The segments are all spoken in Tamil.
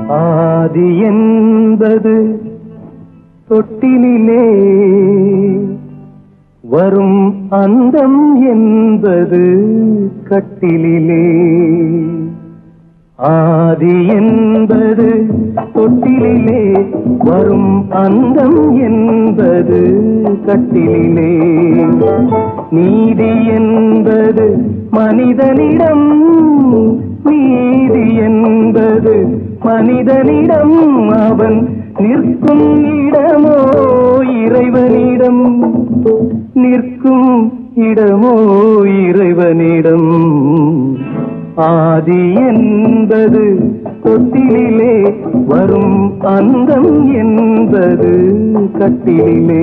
ஆதி என்பது தொட்டிலே வரும் அந்தம் என்பது கட்டிலே ஆதி என்பது தொட்டிலே வரும் அந்தம் என்பது கட்டிலே நீதி என்பது மனிதனிடம் நீதி என்பது மனிதனிடம் அவன் நிற்கும் இடமோ இறைவனிடம் நிற்கும் இடமோ இறைவனிடம் ஆதி என்பது தொட்டிலே வரும் அந்தம் என்பது கட்டிலே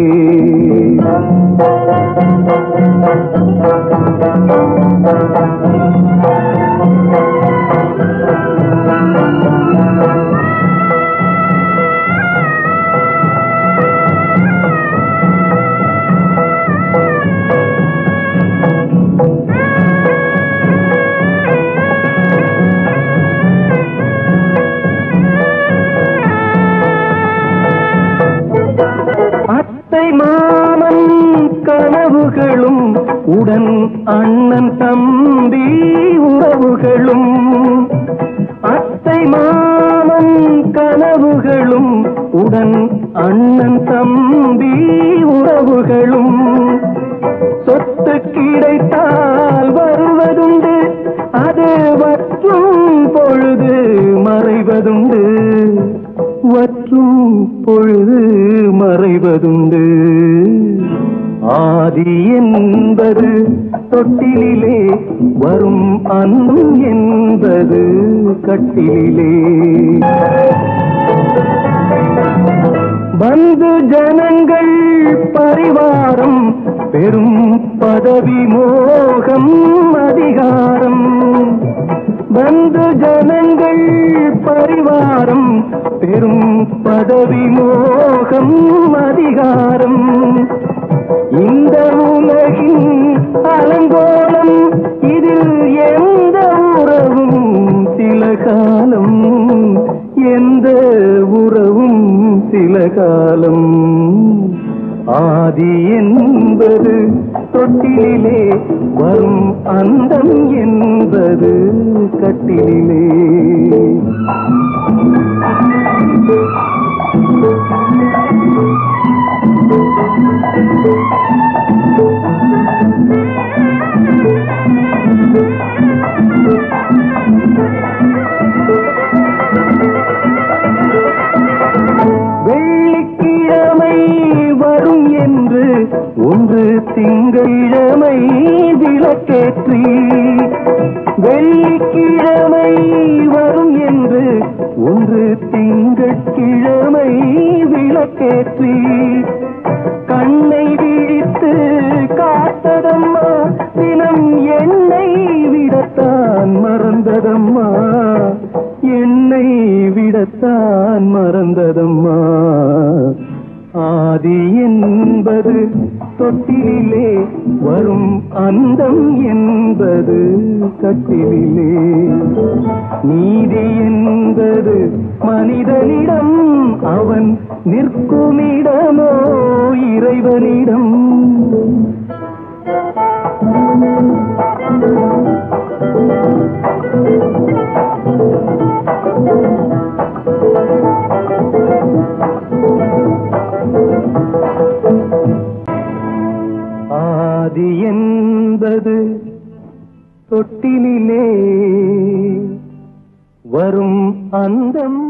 அத்தை மாமன் கனவுகளும் உடன் அண்ணன் தம்பி உறவுகளும் அத்தை மாமன் கனவுகளும் உடன் அண்ணன் தம்பி உறவுகளும் சொத்து கிடைத்தால் வருவதுண்டு அது வற்றும் பொழுது மறைவதுண்டு வற்றும் பொழுது மறைவதுண்டு ஆதி என்பது தொட்டிலே வரும் அன்பும் என்பது கட்டிலே பந்து ஜனங்கள் பரிவாரம் பெரும் பதவி மோகம் அதிகாரம் பந்து ஜனங்கள் பரிவாரம் பெரும் பதவி மோகம் அதிகாரம் இந்த உலகின் அலங்கோலம் இதில் எந்த உறவும் சில காலம் எந்த உறவும் சில காலம் ஆதி என்பது தொட்டிலே வரும் அந்தம் என்பது கட்டிலே வெள்ளிக்கிழமை வரும் என்று ஒன்று திங்களிழமை விளக்கேற்றி வெள்ளிக்கிழமை வரும் என்று ஒன்று திங்கட்கிழமை விளக்கேற்றி கண்ணை விழித்து காத்ததம்மா தினம் என்னை விடத்தான் மறந்ததம்மா என்னை விடத்தான் மறந்ததம்மா ஆதி என்பது தொட்டிலே வரும் அந்தம் என்பது கட்டிலே நீதி என்பது மனிதனிடம் அவன் நிற்குமிடமோ இறைவனிடம் ஆதி என்பது தொட்டிலே வரும் அந்தம்